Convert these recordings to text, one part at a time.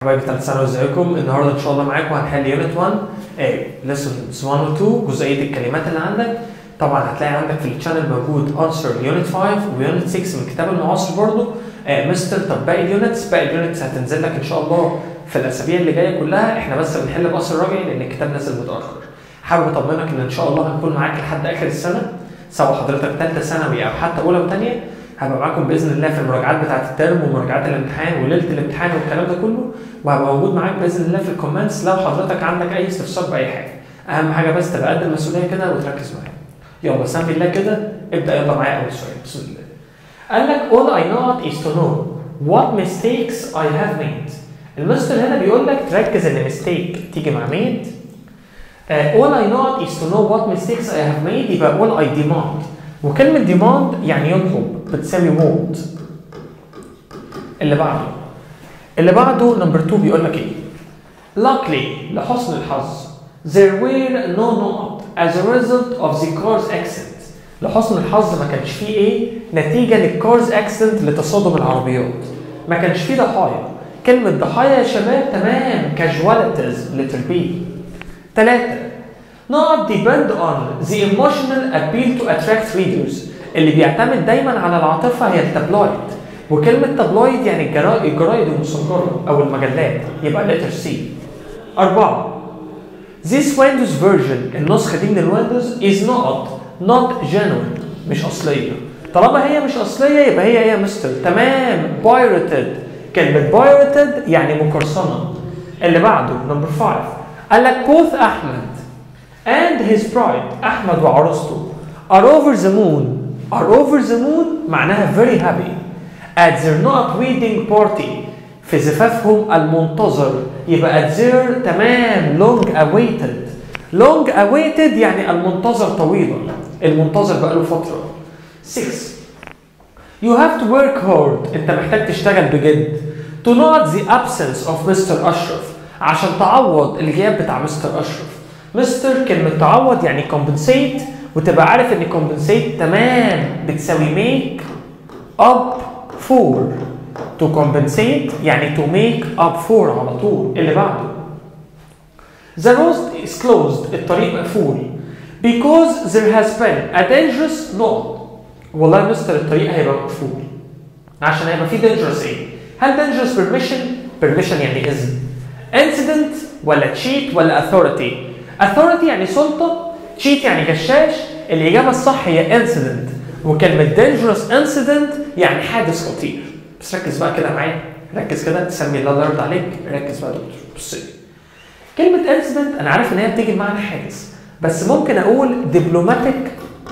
حبايبي ثالث سنه ازيكم النهارده ان شاء الله معاكم هنحل يونت 1 ليسونز 1 و 2 جزئيه الكلمات اللي عندك طبعا هتلاقي عندك في الشانل موجود انسر يونت 5 ويونت 6 من الكتاب المعاصر برضه آه مستر طب باقي اليونتس باقي اليونتس هتنزل لك ان شاء الله في الاسابيع اللي جايه كلها احنا بس بنحل باص الراجعي لان الكتاب نازل متاخر حابب اطمنك ان ان شاء الله هنكون معاك لحد اخر السنه سواء حضرتك ثالثه ثانوي او حتى اولى وثانيه هبقى معاكم باذن الله في المراجعات بتاعه الترم ومراجعات الامتحان وليله الامتحان والكلام ده كله وهبقى موجود معاك باذن الله في الكومنتس لو حضرتك عندك اي استفسار باي حاجه اهم حاجه بس تبقى قد المسؤوليه كده وتركز معايا يلا سامي الله كده ابدا يلا معايا اول سؤال بسم الله قال لك all I know is to know what mistakes I have made المستر هنا بيقول لك تركز ان mistake تيجي مع made uh, all I know is to know what mistakes I have made يبقى all I demand وكلمة demand يعني يطلب بتساوي want اللي بعده اللي بعده نمبر 2 بيقول لك ايه luckily لحسن الحظ there were no not as a result of the car's accident لحسن الحظ ما كانش فيه ايه نتيجة للكارز اكسيدنت لتصادم العربيات ما كانش فيه ضحايا كلمة ضحايا يا شباب تمام casualties letter B ثلاثة not depend on the emotional appeal to attract readers اللي بيعتمد دايما على العاطفة هي التابلويد وكلمة تابلويد يعني الجرائد الجرايد المصدرة أو المجلات يبقى letter C أربعة This Windows version النسخة دي من الويندوز is not not genuine مش أصلية طالما هي مش أصلية يبقى هي إيه يا مستر تمام pirated كلمة pirated يعني مقرصنة اللي بعده نمبر 5 قال لك both أحمد and his bride أحمد وعروسته are over the moon are over the moon معناها very happy at their not wedding party في زفافهم المنتظر يبقى at their تمام long awaited long awaited يعني المنتظر طويلا المنتظر بقاله فترة 6 You have to work hard انت محتاج تشتغل بجد to not the absence of Mr. أشرف عشان تعوض الغياب بتاع مستر أشرف مستر كلمة تعوض يعني compensate وتبقى عارف ان compensate تمام بتساوي make up for to compensate يعني to make up for على طول اللي بعده The road is closed الطريق مقفول because there has been a dangerous no والله يا مستر الطريق هيبقى مقفول عشان هيبقى فيه dangerous ايه؟ هل dangerous permission؟ permission يعني إذن incident ولا cheat ولا authority؟ authority يعني سلطة cheat يعني غشاش الإجابة الصح هي incident وكلمة dangerous incident يعني حادث خطير بس ركز بقى كده معايا ركز كده تسمي الله الله يرضى عليك ركز بقى يا دكتور بص لي كلمة incident أنا عارف إن هي بتيجي بمعنى حادث بس ممكن أقول diplomatic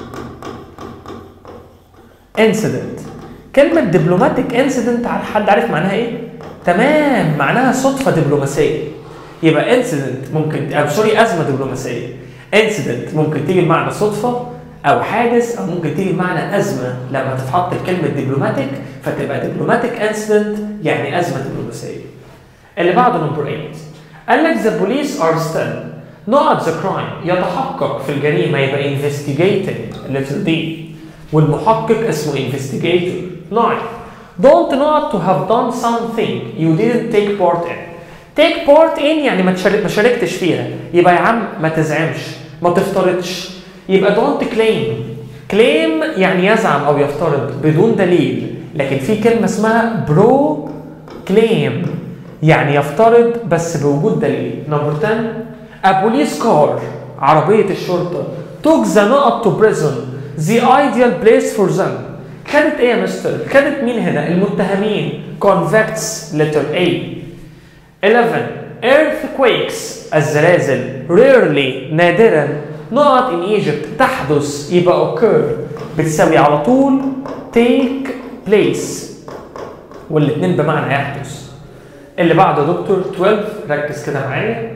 incident كلمة diplomatic incident حد عارف معناها إيه؟ تمام معناها صدفة دبلوماسية يبقى incident ممكن أو سوري أزمة دبلوماسية incident ممكن تيجي بمعنى صدفة أو حادث أو ممكن تيجي بمعنى أزمة لما تتحط كلمة دبلوماتيك فتبقى دبلوماتيك انسيدنت يعني أزمة دبلوماسية. اللي بعده نمبر 8 قال لك the police are still not the crime يتحقق في الجريمة يبقى investigating letter D والمحقق اسمه investigator 9 don't not to have done something you didn't take part in take part in يعني ما ما شاركتش فيها يبقى يا عم ما تزعمش ما تفترضش يبقى don't claim claim يعني يزعم او يفترض بدون دليل لكن في كلمه اسمها برو claim يعني يفترض بس بوجود دليل نمبر 10 a police car عربيه الشرطه took the نقط to prison the ideal place for them كانت ايه يا مستر كانت مين هنا المتهمين convicts letter A 11 earthquakes الزلازل rarely نادرا نقط in Egypt تحدث يبقى occur بتساوي على طول take place والاثنين بمعنى يحدث اللي بعده يا دكتور 12 ركز كده معايا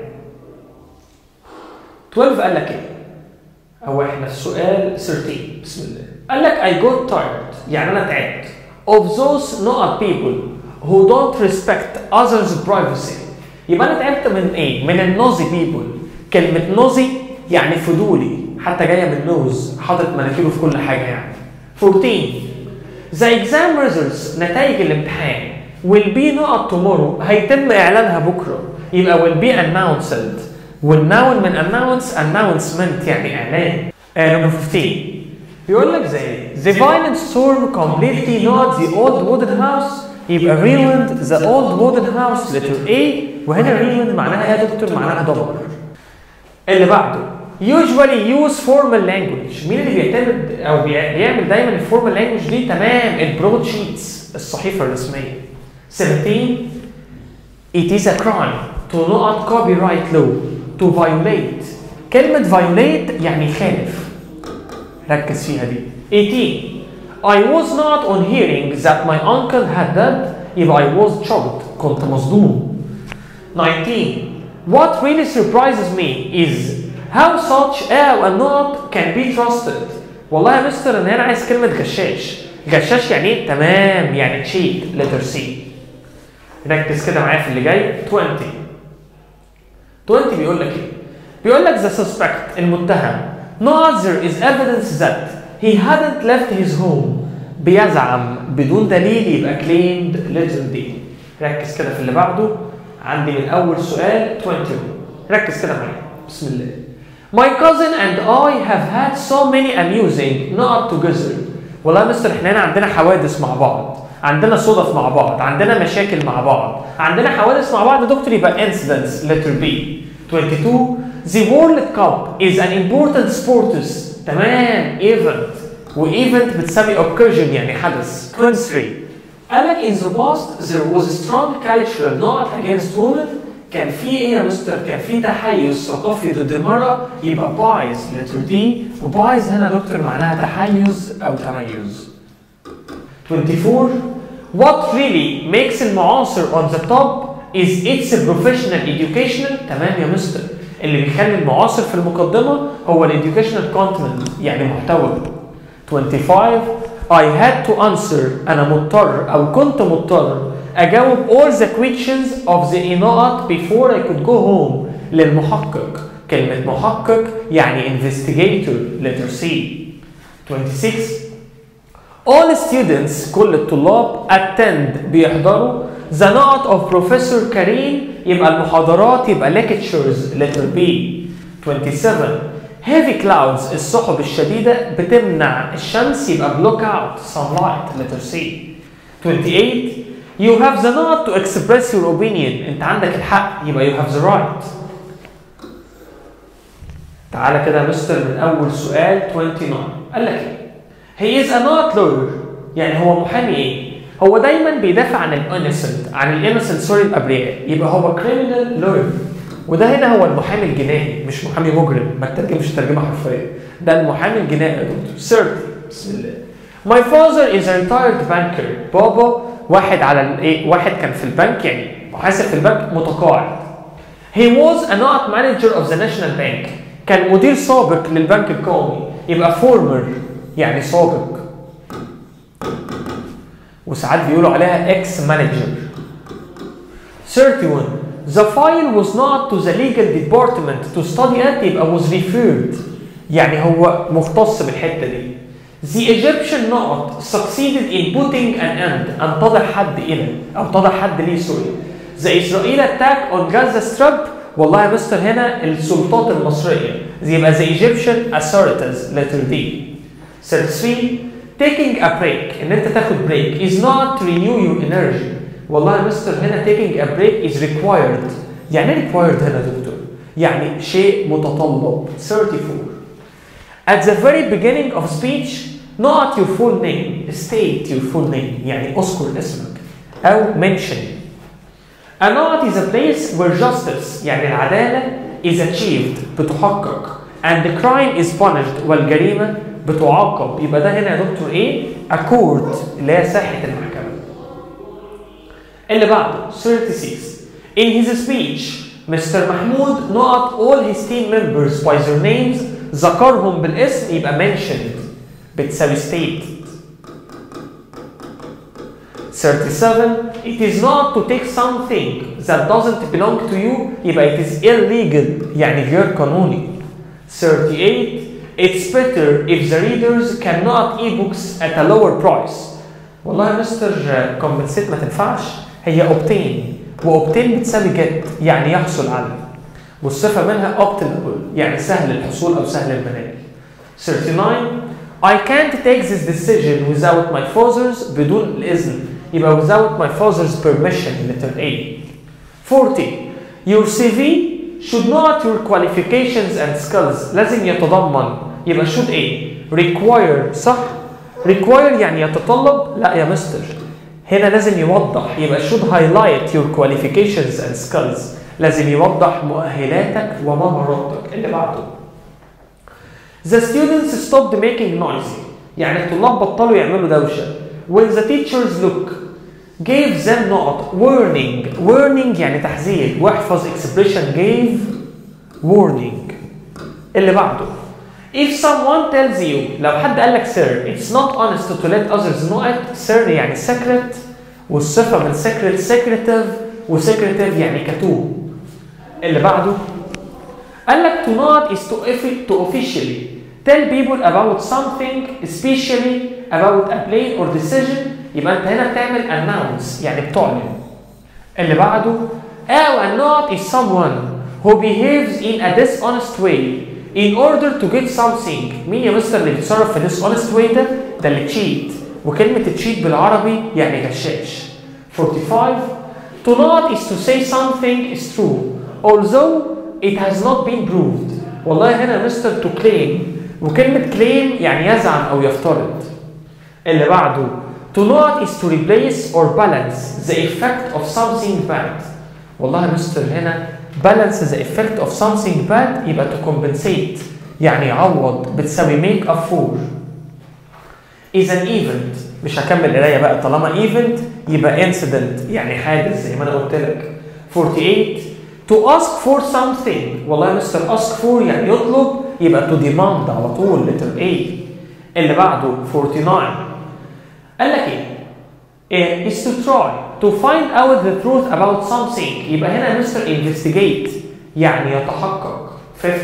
12 قال لك ايه؟ هو احنا في سؤال 13 بسم الله قال لك I got tired يعني انا تعبت of those not people who don't respect others privacy يبقى انا تعبت من ايه؟ من النوزي بيبول كلمة نوزي يعني فضولي حتى جايه من نوز حاطط مناخيره في كل حاجه يعني 14 The exam results نتائج الامتحان will be not tomorrow هيتم اعلانها بكره يبقى will be announced والnoun من announce announcement يعني اعلان آه number 15 بيقول لك زي the violent storm completely knocked the old wooden house يبقى ruined the old wooden house letter A وهنا ruined معناها ايه يا دكتور؟ معناها دمر اللي بعده usually use formal language مين اللي بيعتمد او بيع- بيعمل دايما الفورمال language دي تمام البرود شيتس الصحيفه الرسميه 17 it is a crime to not copyright law to violate كلمة violate يعني يخالف ركز فيها دي 18 I was not on hearing that my uncle had died يبقى I was shocked كنت مصدوم 19 What really surprises me is how such a and not can be trusted والله يا مستر انا هنا عايز كلمة غشاش غشاش يعني ايه؟ تمام يعني تشيت letter C ركز كده معايا في اللي جاي 20 20 بيقول لك ايه؟ بيقول لك the suspect المتهم no other is evidence that he hadn't left his home بيزعم بدون دليل يبقى claimed letter D ركز كده في اللي بعده عندي من اول سؤال 21 ركز كده معايا بسم الله My cousin and I have had so many amusing not together والله يا مستر احنا هنا عندنا حوادث مع بعض عندنا صدف مع بعض عندنا مشاكل مع بعض عندنا حوادث مع بعض يا دكتور يبقى incidents letter B 22 The World Cup is an important sport تمام event وايفنت بتسمي occasion يعني حدث 23 قال لك in the past there was a strong cultural not against women كان في ايه يا مستر؟ كان في تحيز ثقافي ضد المرأة يبقى بايز letter D وبايز هنا يا دكتور معناها تحيز أو تميز. 24 What really makes المعاصر on the top is its professional educational تمام يا مستر اللي بيخلي المعاصر في المقدمة هو الeducational content يعني محتوى 25 I had to answer أنا مضطر أو كنت مضطر أجاوب all the questions of the إناءات before I could go home للمحقق كلمة محقق يعني investigator letter C 26 All students كل الطلاب attend بيحضروا the note of Professor كريم يبقى المحاضرات يبقى lectures letter B 27 heavy clouds السحب الشديدة بتمنع الشمس يبقى block out sunlight letter C 28 you have the right to express your opinion انت عندك الحق يبقى you have the right تعالى كده يا مستر من اول سؤال 29 قال لك ايه he is a not lawyer يعني هو محامي ايه هو دايما بيدافع عن الانسنت عن الانسنت سوري الابرياء يبقى هو criminal lawyer وده هنا هو المحامي الجنائي مش محامي مجرم ما تترجمش ترجمه حرفيه ده المحامي الجنائي يا دكتور 30 بسم الله My father is a retired banker بابا واحد على الايه واحد كان في البنك يعني محاسب في البنك متقاعد He was a not manager of the national bank كان مدير سابق للبنك القومي يبقى former يعني سابق وساعات بيقولوا عليها ex manager 31 The file was not to the legal department to study it يبقى was referred يعني هو مختص بالحتة دي The Egyptian not succeeded in putting an end أن تضع حد إلى أو تضع حد ليه سوري The Israeli attack on Gaza Strip والله يا مستر هنا السلطات المصرية يبقى the Egyptian authorities letter D 33 taking a break ان انت تاخد break is not to renew your energy والله يا مستر هنا taking a break is required يعني ايه required هنا يا دكتور؟ يعني شيء متطلب 34 At the very beginning of speech not your full name state your full name يعني اذكر اسمك أو mention A not is a place where justice يعني العدالة is achieved بتحقق and the crime is punished والجريمة بتعاقب يبقى ده هنا يا دكتور ايه؟ A court اللي هي ساحة المحكمة اللي بعده 36 In his speech Mr. محمود not all his team members by their names ذكرهم بالاسم يبقى mentioned بتساوي stated 37 It is not to take something that doesn't belong to you يبقى it is illegal يعني غير قانوني 38 It's better if the readers cannot e-books at a lower price والله يا مستر كومبنسيت ما تنفعش هي obtain وobtain بتساوي get يعني يحصل على والصفة منها obtainable يعني سهل الحصول أو سهل المنال 39 I can't take this decision without my father's بدون الإذن يبقى without my father's permission letter A 40 Your CV should not your qualifications and skills لازم يتضمن يبقى should A require صح require يعني يتطلب لا يا مستر هنا لازم يوضح يبقى should highlight your qualifications and skills لازم يوضح مؤهلاتك ومهاراتك اللي بعده The students stopped making noise يعني الطلاب بطلوا يعملوا دوشة when the teachers look gave them not warning warning يعني تحذير واحفظ expression gave warning اللي بعده if someone tells you لو حد قال لك sir it's not honest to let others know it sir يعني secret والصفة من secret secretive وsecretive يعني كتوم اللي بعده قال لك to not is to, effi- to officially tell people about something especially about a plan or decision يبقى انت هنا بتعمل announce يعني بتعلن اللي بعده أو a not is someone who behaves in a dishonest way in order to get something مين يا مستر اللي بيتصرف في dishonest way ده؟ ده اللي تشيت وكلمة تشيت بالعربي يعني غشاش 45 To not is to say something is true although it has not been proved والله هنا يا مستر to claim وكلمة claim يعني يزعم أو يفترض اللي بعده To not is to replace or balance the effect of something bad والله يا مستر هنا balance the effect of something bad يبقى to compensate يعني يعوض بتساوي make up for is an event مش هكمل قرايه بقى طالما event يبقى incident يعني حادث زي ما انا قلت لك 48 to ask for something والله يا مستر ask for يعني يطلب يبقى to demand على طول letter A اللي بعده 49 قال لك ايه؟ إيه is to try to find out the truth about something يبقى هنا يا مستر investigate يعني يتحقق 50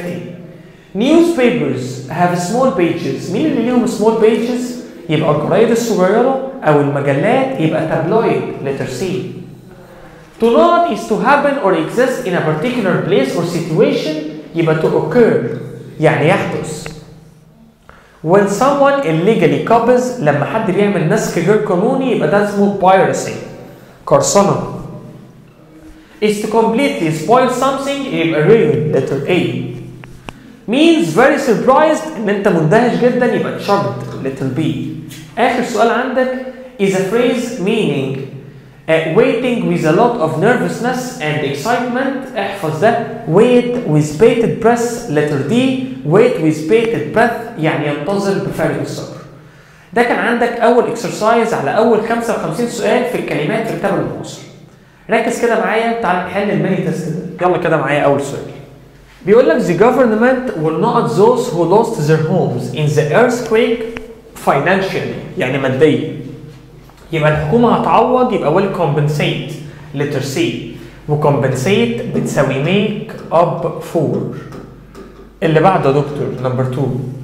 newspapers have small pages مين اللي ليهم small pages؟ يبقى الجرايد الصغيرة أو المجلات يبقى tabloid letter C To not is to happen or exist in a particular place or situation يبقى to occur يعني يحدث When someone illegally copies لما حد بيعمل نسخ غير قانوني يبقى ده اسمه piracy قرصنة is to completely spoil something يبقى ruin letter A means very surprised ان انت مندهش جدا يبقى shocked letter B اخر سؤال عندك is a phrase meaning uh, waiting with a lot of nervousness and excitement احفظ ده wait with bated breath letter D wait with bated breath يعني ينتظر بفارغ الصبر ده كان عندك اول اكسرسايز على اول 55 سؤال في الكلمات في كتاب المعاصر ركز كده معايا تعال نحل الميني تيست ده يلا كده معايا اول سؤال بيقول لك the government will not those who lost their homes in the earthquake financially يعني ماديا يبقى الحكومة هتعوض يبقى will compensate letter C وcompensate بتساوي make up for اللي بعده يا دكتور number two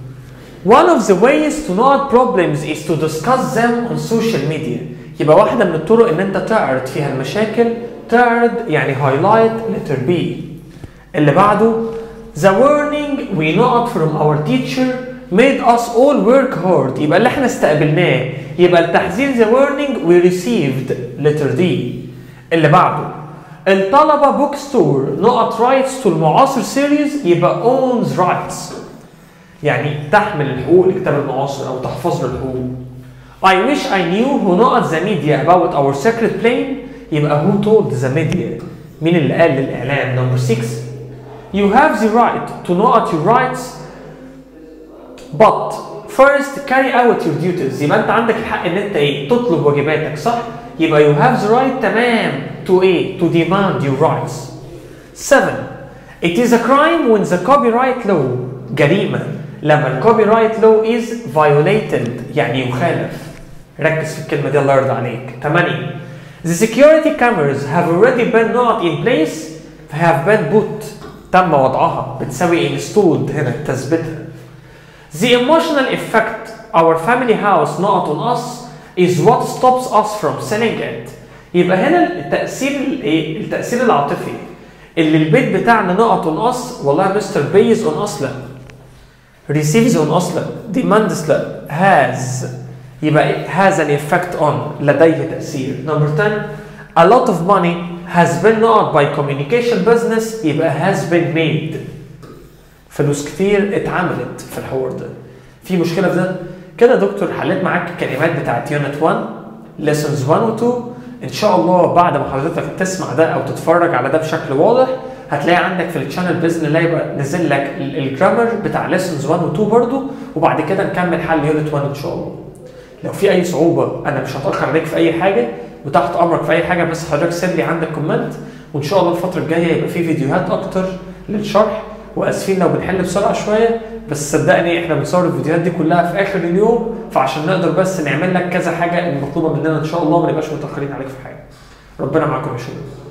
One of the ways to know problems is to discuss them on social media يبقى واحدة من الطرق ان انت تعرض فيها المشاكل تعرض يعني highlight letter B اللي بعده The warning we got from our teacher made us all work hard يبقى اللي احنا استقبلناه يبقى التحذير the warning we received letter D اللي بعده الطلبة بوك ستور نقط رايتس تو المعاصر سيريز يبقى owns rights يعني تحمل الحقوق لكتاب المعاصر او تحفظ له الحقوق I wish I knew who نقط the media about our secret plane يبقى who told the media مين اللي قال للإعلام number 6 You have the right to know at your rights but first carry out your duties يبقى انت عندك الحق ان انت ايه تطلب واجباتك صح يبقى you have the right تمام to ايه to demand your rights 7 It is a crime when the copyright law جريمة لما ال copyright law is violated يعني يخالف ركز في الكلمة دي الله يرضى عليك 8 The security cameras have already been not in place have been put تم وضعها بتساوي installed هنا تثبيتها The emotional effect our family house not on us is what stops us from selling it يبقى هنا التاثير الايه التاثير العاطفي اللي البيت بتاعنا نقط اون اس والله يا مستر بيز اون اس لا receives on اصلا demands لا has يبقى إيه؟ has an effect on لديه تأثير number 10 a lot of money has been not by communication business يبقى has been made فلوس كتير اتعملت في الحوار ده في مشكلة في ده كده يا دكتور حليت معاك الكلمات بتاعت يونت 1 lessons 1 و 2 ان شاء الله بعد ما حضرتك تسمع ده او تتفرج على ده بشكل واضح هتلاقي عندك في الشانل باذن الله يبقى نزل لك ال- الجرامر بتاع ليسنز 1 و 2 برضو وبعد كده نكمل حل يونت 1 ان شاء الله لو في اي صعوبه انا مش هتاخر عليك في اي حاجه وتحت امرك في اي حاجه بس حضرتك سيب لي عندك كومنت وان شاء الله الفتره الجايه يبقى في فيديوهات اكتر للشرح واسفين لو بنحل بسرعه شويه بس صدقني احنا بنصور الفيديوهات دي كلها في اخر اليوم فعشان نقدر بس نعمل لك كذا حاجه المطلوبه مننا ان شاء الله ما نبقاش متاخرين عليك في حاجه ربنا معاكم يا شباب